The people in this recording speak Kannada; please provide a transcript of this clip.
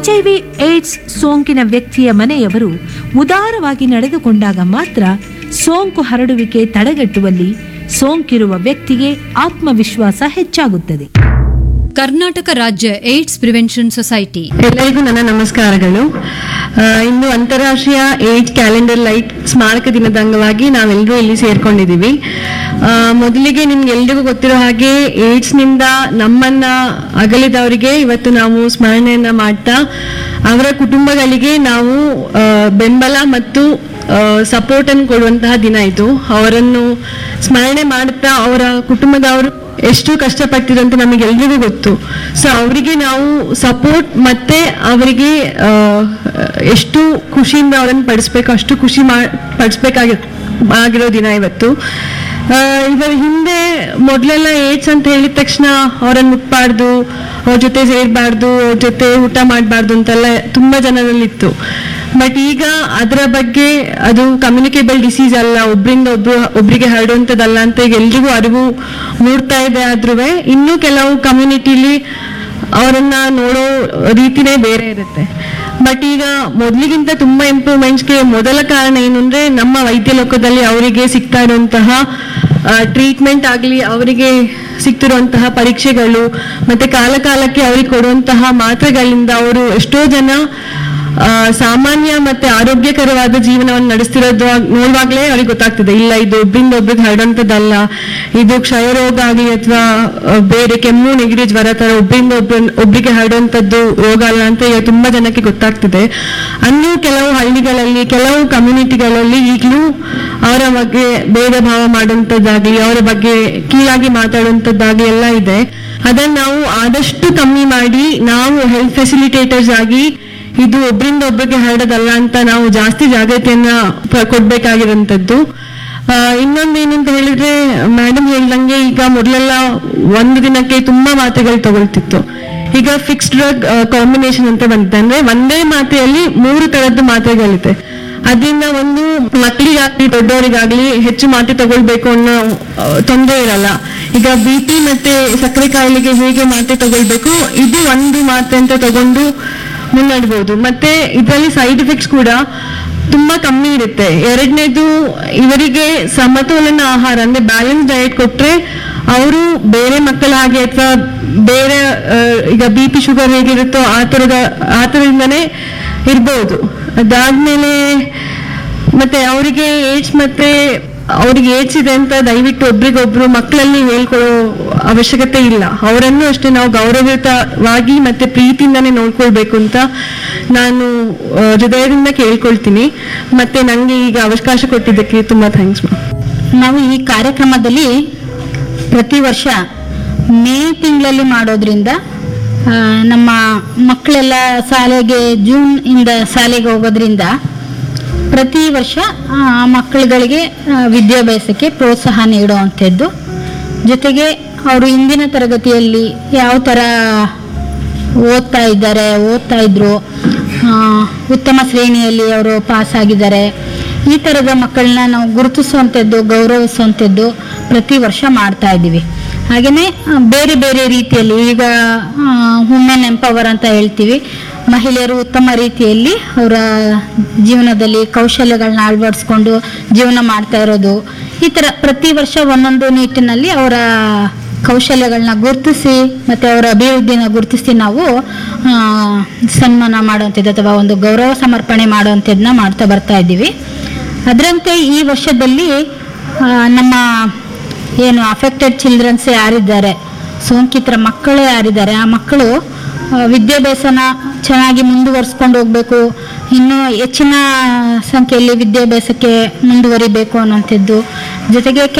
ಎಚ್ಐವಿ ಏಡ್ಸ್ ಸೋಂಕಿನ ವ್ಯಕ್ತಿಯ ಮನೆಯವರು ಉದಾರವಾಗಿ ನಡೆದುಕೊಂಡಾಗ ಮಾತ್ರ ಸೋಂಕು ಹರಡುವಿಕೆ ತಡೆಗಟ್ಟುವಲ್ಲಿ ಸೋಂಕಿರುವ ವ್ಯಕ್ತಿಗೆ ಆತ್ಮವಿಶ್ವಾಸ ಹೆಚ್ಚಾಗುತ್ತದೆ ಕರ್ನಾಟಕ ರಾಜ್ಯ ಏಡ್ಸ್ ಪ್ರಿವೆನ್ಷನ್ ಸೊಸೈಟಿ ಎಲ್ಲರಿಗೂ ನನ್ನ ನಮಸ್ಕಾರಗಳು ಆ, ಇಂದು ಅಂತಾರಾಷ್ಟ್ರೀಯ ಏಡ್ಸ್ ಕ್ಯಾಲೆಂಡರ್ ಲೈಟ್ ಸ್ಮಾರಕ ದಿನದ ಅಂಗವಾಗಿ ನಾವೆಲ್ಲರೂ ಇಲ್ಲಿ ಸೇರ್ಕೊಂಡಿದ್ದೀವಿ ಆ, ಮೊದಲಿಗೆ ನಿಮ್ಗೆ ಎಲ್ರಿಗೂ ಗೊತ್ತಿರೋ ಹಾಗೆ ಏಡ್ಸ್ನಿಂದ ನಮ್ಮನ್ನ ಅಗಲಿದವರಿಗೆ ಇವತ್ತು ನಾವು ಸ್ಮರಣೆಯನ್ನ ಮಾಡ್ತಾ ಅವರ ಕುಟುಂಬಗಳಿಗೆ ನಾವು ಆ, ಬೆಂಬಲ ಮತ್ತು ಸಪೋರ್ಟ್ ಅನ್ನು ಕೊಡುವಂತಹ ದಿನ ಇದು ಅವರನ್ನು ಸ್ಮರಣೆ ಮಾಡುತ್ತಾ ಅವರ ಕುಟುಂಬದವರು ಎಷ್ಟು ಕಷ್ಟಪಟ್ಟಿದ್ರು ಅಂತ ನಮಗೆಲ್ರಿಗೂ ಗೊತ್ತು ಸೊ ಅವರಿಗೆ ನಾವು ಸಪೋರ್ಟ್ ಮತ್ತೆ ಅವರಿಗೆ ಆ, ಎಷ್ಟು ಖುಷಿಯಿಂದ ಅವರನ್ನು ಪಡಿಸ್ಬೇಕು ಅಷ್ಟು ಖುಷಿ ಮಾ ಪಡಿಸ್ಬೇಕಾಗಿ ಆಗಿರೋ ದಿನ ಇವತ್ತು ಆ, ಇವರ ಹಿಂದೆ ಮೊದಲೆಲ್ಲ ಏಡ್ಸ್ ಅಂತ ಹೇಳಿದ ತಕ್ಷಣ ಅವರನ್ನು ಮುಟ್ಬಾರ್ದು ಅವ್ರ ಜೊತೆ ಸೇರ್ಬಾರ್ದು ಅವ್ರ ಜೊತೆ ಊಟ ಮಾಡಬಾರ್ದು ಅಂತೆಲ್ಲ ತುಂಬಾ ಜನರಲ್ಲಿತ್ತು ಬಟ್ ಈಗ ಅದರ ಬಗ್ಗೆ ಅದು ಕಮ್ಯುನಿಕೇಬಲ್ ಡಿಸೀಸ್ ಅಲ್ಲ ಒಬ್ರಿಂದ ಒಬ್ರು ಒಬ್ರಿಗೆ ಹರಡುವಂಥದ್ದಲ್ಲ ಅಂತ ಈಗ ಎಲ್ರಿಗೂ ಅರಿವು ಮೂಡ್ತಾ ಇದೆ ಆದ್ರೂ ಇನ್ನೂ ಕೆಲವು ಕಮ್ಯುನಿಟಿಲಿ ಅವರನ್ನ ನೋಡೋ ರೀತಿನೇ ಬೇರೆ ಇರುತ್ತೆ ಬಟ್ ಈಗ ಮೊದಲಿಗಿಂತ ತುಂಬಾ ಇಂಪ್ರೂವ್ಮೆಂಟ್ಸ್ಗೆ ಮೊದಲ ಕಾರಣ ಏನು ಅಂದ್ರೆ ನಮ್ಮ ವೈದ್ಯ ಲೋಕದಲ್ಲಿ ಅವರಿಗೆ ಸಿಗ್ತಾ ಇರುವಂತಹ ಟ್ರೀಟ್ಮೆಂಟ್ ಆಗಲಿ ಅವರಿಗೆ ಸಿಗ್ತಿರುವಂತಹ ಪರೀಕ್ಷೆಗಳು ಮತ್ತೆ ಕಾಲ ಕಾಲಕ್ಕೆ ಅವರಿಗೆ ಕೊಡುವಂತಹ ಮಾತ್ರೆಗಳಿಂದ ಅವರು ಎಷ್ಟೋ ಜನ ಆ, ಸಾಮಾನ್ಯ ಮತ್ತೆ ಆರೋಗ್ಯಕರವಾದ ಜೀವನವನ್ನು ನಡೆಸ್ತಿರೋದು ನೋಡುವಾಗಲೇ ಅವ್ರಿಗೆ ಗೊತ್ತಾಗ್ತದೆ ಇಲ್ಲ ಇದು ಒಬ್ರಿಂದ ಒಬ್ರಿಗೆ ಹರಡುವಂಥದ್ದಲ್ಲ ಇದು ಕ್ಷಯರೋಗ ಆಗಲಿ ಅಥವಾ ಬೇರೆ ಕೆಮ್ಮು ನೆಗಡಿ ಜ್ವರ ತರ ಒಬ್ರಿಂದ ಒಬ್ಬ ಒಬ್ರಿಗೆ ಹರಡುವಂಥದ್ದು ರೋಗ ಅಲ್ಲ ಅಂತ ಈಗ ತುಂಬಾ ಜನಕ್ಕೆ ಗೊತ್ತಾಗ್ತಿದೆ ಅನ್ನೂ ಕೆಲವು ಹಳ್ಳಿಗಳಲ್ಲಿ ಕೆಲವು ಕಮ್ಯುನಿಟಿಗಳಲ್ಲಿ ಈಗಲೂ ಅವರ ಬಗ್ಗೆ ಭೇದ ಭಾವ ಮಾಡುವಂಥದ್ದಾಗಲಿ ಅವರ ಬಗ್ಗೆ ಕೀಳಾಗಿ ಮಾತಾಡುವಂಥದ್ದಾಗಲಿ ಎಲ್ಲ ಇದೆ ಅದನ್ನ ನಾವು ಆದಷ್ಟು ಕಮ್ಮಿ ಮಾಡಿ ನಾವು ಹೆಲ್ತ್ ಫೆಸಿಲಿಟೇಟರ್ಸ್ ಆಗಿ ಇದು ಒಬ್ರಿಂದ ಒಬ್ಬರಿಗೆ ಹರಡೋದಲ್ಲ ಅಂತ ನಾವು ಜಾಸ್ತಿ ಜಾಗೃತಿಯನ್ನ ಪ- ಕೊಡ್ಬೇಕಾಗಿರೋಂಥದ್ದು ಆ, ಇನ್ನೊಂದೇನು ಅಂತ ಹೇಳಿದ್ರೆ ಮೇಡಮ್ ಹೇಳ್ದಂಗೆ ಈಗ ಮೊದಲೆಲ್ಲ ಒಂದು ದಿನಕ್ಕೆ ತುಂಬಾ ಮಾತ್ರೆಗಳು ತಗೊಳ್ತಿತ್ತು ಈಗ ಫಿಕ್ಸ್ ಡ್ರಗ್ ಕಾಂಬಿನೇಷನ್ ಅಂತ ಬಂದಿದೆ ಅಂದ್ರೆ ಒಂದೇ ಮಾತ್ರೆಯಲ್ಲಿ ಮೂರು ತರದ್ದು ಮಾತ್ರೆಗಳಿದೆ ಅದರಿಂದ ಒಂದು ಮಕ್ಕಳಿಗಾಗ್ಲಿ ದೊಡ್ಡವರಿಗಾಗ್ಲಿ ಹೆಚ್ಚು ಮಾತ್ರೆ ತಗೊಳ್ಬೇಕು ಅನ್ನೋ ಆ, ತೊಂದರೆ ಇರಲ್ಲ ಈಗ ಬಿ ಪಿ ಮತ್ತೆ ಸಕ್ಕರೆ ಕಾಯಿಲೆಗೆ ಹೇಗೆ ಮಾತ್ರೆ ತಗೊಳ್ಬೇಕು ಇದು ಒಂದು ಮಾತ್ರೆ ಅಂತ ತಗೊಂಡು ಮುನ್ನಡ್ಬೋದು ಮತ್ತೆ ಇದರಲ್ಲಿ ಸೈಡ್ ಎಫೆಕ್ಟ್ಸ್ ಕೂಡ ತುಂಬಾ ಕಮ್ಮಿ ಇರುತ್ತೆ ಎರಡನೇದು ಇವರಿಗೆ ಸಮತೋಲನ ಆಹಾರ ಅಂದ್ರೆ ಬ್ಯಾಲೆನ್ಸ್ ಡಯಟ್ ಕೊಟ್ರೆ ಅವರು ಬೇರೆ ಮಕ್ಕಳ ಹಾಗೆ ಅಥವಾ ಬೇರೆ ಆ, ಈಗ ಬಿ ಪಿ ಶುಗರ್ ಹೇಗಿರುತ್ತೋ ಆ ಥರದ ಆ ಥರದಿಂದನೇ ಇರ್ಬೋದು ಅದಾದ್ಮೇಲೆ ಮತ್ತೆ ಅವರಿಗೆ ಏಜ್ ಮತ್ತೆ ಅವ್ರಿಗೆ ಏಜ್ ಇದೆ ಅಂತ ದಯವಿಟ್ಟು ಒಬ್ರಿಗೊಬ್ರು ಮಕ್ಕಳಲ್ಲಿ ಹೇಳ್ಕೊಳ್ಳೋ ಅವಶ್ಯಕತೆ ಇಲ್ಲ ಅವರನ್ನು ಅಷ್ಟೇ ನಾವು ಗೌರವಯುತವಾಗಿ ಮತ್ತೆ ಪ್ರೀತಿಯಿಂದಾನೇ ನೋಡ್ಕೊಳ್ಬೇಕು ಅಂತ ನಾನು ಆ, ಹೃದಯದಿಂದ ಕೇಳ್ಕೊಳ್ತೀನಿ ಮತ್ತೆ ನನಗೆ ಈಗ ಅವಕಾಶ ಕೊಟ್ಟಿದ್ದಕ್ಕೆ ತುಂಬಾ ಥ್ಯಾಂಕ್ಸ್ ಮ್ಯಾಮ್ ನಾವು ಈ ಕಾರ್ಯಕ್ರಮದಲ್ಲಿ ಪ್ರತಿ ವರ್ಷ ಮೇ ತಿಂಗಳಲ್ಲಿ ಮಾಡೋದ್ರಿಂದ ಆ, ನಮ್ಮ ಮಕ್ಕಳೆಲ್ಲ ಶಾಲೆಗೆ ಜೂನ್ ಇಂದ ಶಾಲೆಗೆ ಹೋಗೋದ್ರಿಂದ ಪ್ರತಿ ವರ್ಷ ಆ, ಮಕ್ಕಳುಗಳಿಗೆ ಆ, ವಿದ್ಯಾಭ್ಯಾಸಕ್ಕೆ ಪ್ರೋತ್ಸಾಹ ನೀಡುವಂಥದ್ದು ಜೊತೆಗೆ ಅವರು ಇಂದಿನ ತರಗತಿಯಲ್ಲಿ ಯಾವ ಥರ ಓದ್ತಾ ಇದ್ದಾರೆ ಓದ್ತಾ ಇದ್ರು ಆ, ಉತ್ತಮ ಶ್ರೇಣಿಯಲ್ಲಿ ಅವರು ಪಾಸ್ ಆಗಿದ್ದಾರೆ ಈ ಥರದ ಮಕ್ಕಳನ್ನ ನಾವು ಗುರುತಿಸುವಂಥದ್ದು ಗೌರವಿಸುವಂಥದ್ದು ಪ್ರತಿ ವರ್ಷ ಮಾಡ್ತಾ ಇದ್ದೀವಿ ಹಾಗೆಯೇ ಬೇರೆ ಬೇರೆ ರೀತಿಯಲ್ಲಿ ಈಗ ವುಮೆನ್ ಎಂಪವರ್ ಅಂತ ಹೇಳ್ತೀವಿ ಮಹಿಳೆಯರು ಉತ್ತಮ ರೀತಿಯಲ್ಲಿ ಅವರ ಜೀವನದಲ್ಲಿ ಕೌಶಲ್ಯಗಳನ್ನ ಅಳವಡಿಸ್ಕೊಂಡು ಜೀವನ ಮಾಡ್ತಾ ಇರೋದು ಈ ಥರ ಪ್ರತಿ ವರ್ಷ ಒಂದೊಂದು ನಿಟ್ಟಿನಲ್ಲಿ ಅವರ ಕೌಶಲ್ಯಗಳನ್ನ ಗುರುತಿಸಿ ಮತ್ತು ಅವರ ಅಭಿವೃದ್ಧಿನ ಗುರುತಿಸಿ ನಾವು ಆ, ಸನ್ಮಾನ ಮಾಡುವಂಥದ್ದು ಅಥವಾ ಒಂದು ಗೌರವ ಸಮರ್ಪಣೆ ಮಾಡುವಂಥದ್ದನ್ನ ಮಾಡ್ತಾ ಬರ್ತಾ ಇದ್ದೀವಿ ಅದರಂತೆ ಈ ವರ್ಷದಲ್ಲಿ ಆ, ನಮ್ಮ ಏನು ಅಫೆಕ್ಟೆಡ್ ಚಿಲ್ಡ್ರನ್ಸ್ ಯಾರಿದ್ದಾರೆ ಸೋಂಕಿತರ ಮಕ್ಕಳು ಯಾರಿದ್ದಾರೆ ಆ ಮಕ್ಕಳು ಆ, ವಿದ್ಯಾಭ್ಯಾಸನ ಚೆನ್ನಾಗಿ ಮುಂದುವರಿಸ್ಕೊಂಡು ಹೋಗಬೇಕು ಇನ್ನೂ ಹೆಚ್ಚಿನ ಸಂಖ್ಯೆಯಲ್ಲಿ ವಿದ್ಯಾಭ್ಯಾಸಕ್ಕೆ ಮುಂದುವರಿಬೇಕು ಅನ್ನೋಂಥದ್ದು ಜೊತೆಗೆ